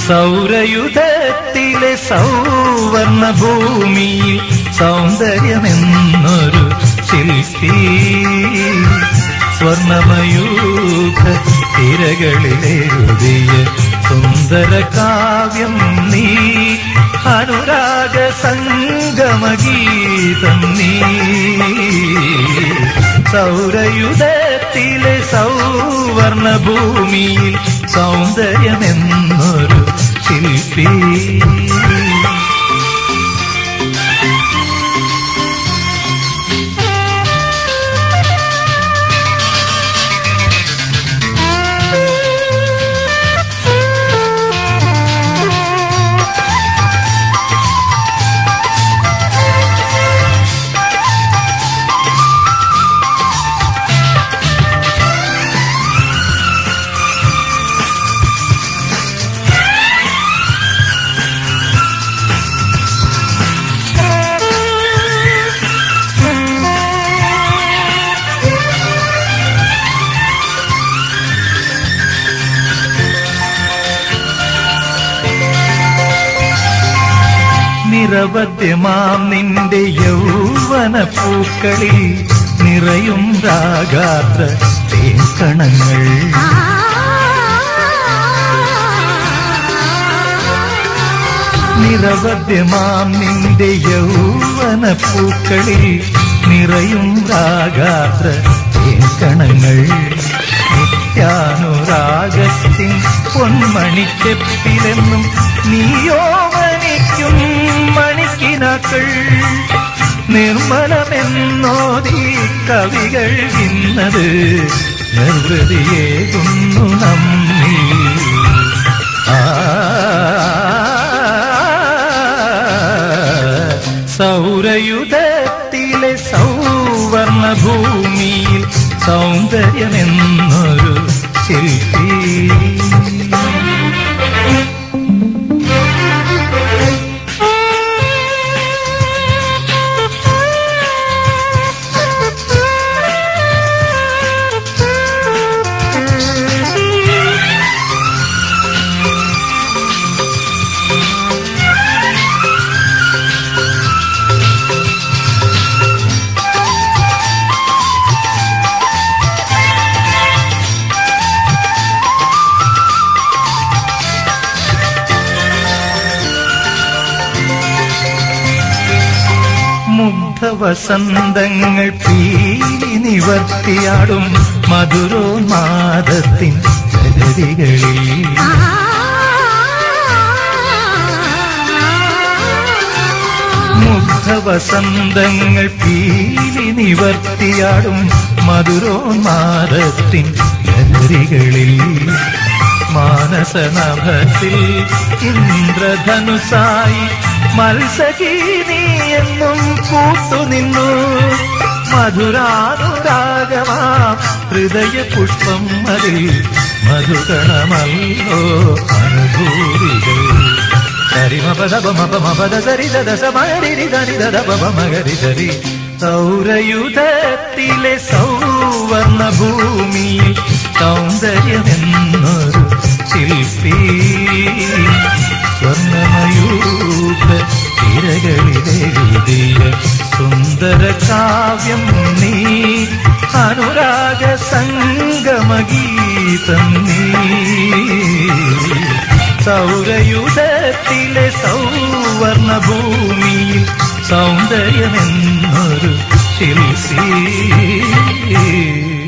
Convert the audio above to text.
സൗരയുധത്തിലെ സൗവർണ ഭൂമിയിൽ സൗന്ദര്യമെന്നൊരു ശില്പി സ്വർണമയൂഖ തിരകളിലെഴുതിയ സുന്ദര കാവ്യം നീ അനുരാഗ സംഗമഗീതം നീ സൗരയുധത്തിലെ സൗവർണ ഭൂമിയിൽ സൗന്ദര്യമെന്നൊരു ശില്പി നിരവധ്യമാം നിന്റെ യൗവന പൂക്കളിൽ നിറയും രാഗാത്ര തേക്കണങ്ങൾ നിരവധ്യമാം നിന്റെ യൗവന പൂക്കളിൽ നിറയും രാഗാത്ര തേക്കണങ്ങൾ നിത്യാനുരാഗത്തിൻ പൊന്മണിച്ചെപ്പിലെന്നും നീയോ മണിക്കും മണിക്കിനാക്കൾ നിർമ്മലമെന്നോതി കവികൾ ഇന്നത് നിർവൃതിയേകുന്നു നമ്മി സൗരയുധത്തിലെ സൗവർണ ഭൂമിയിൽ സൗന്ദര്യമെന്നൊരു ശില്പി മുഗ്ധവസന്തങ്ങൾ പീലി നിവർത്തിയാടും മധുരോന്മാദത്തിൻ ലഹരികളിൽ മുഗ്ധവസന്തങ്ങൾ പീലി നിവർത്തിയാടും മധുരോന്മാദത്തിൻ ലഹരികളിൽ മാനസനഭത്തിൽ ഇന്ദ്രധനുസായി മത്സകീനി എന്നും കൂട്ടുനിന്നു മധുരാനുരാഗമാ ഹൃദയ പുഷ്പം അതിൽ മധുകണമല്ലോ അനുഭൂതികൾ സരിമപദപമപമപദ സരിദ സമരി ധനി ദപമകരി സരി സൗരയുധത്തിലെ സൗവർണ ഭൂമിയിൽ സൗന്ദര്യമെന്നൊരു ശില്പി സ്വർണമയൂഖ തിരകളിലെഴുതിയ സുന്ദര കാവ്യം നീ അനുരാഗ സംഗമഗീതം നീ സൗരയുധത്തിലെ സൗവർണ ഭൂമിയിൽ സൗന്ദര്യമെന്നൊരു ശില്പി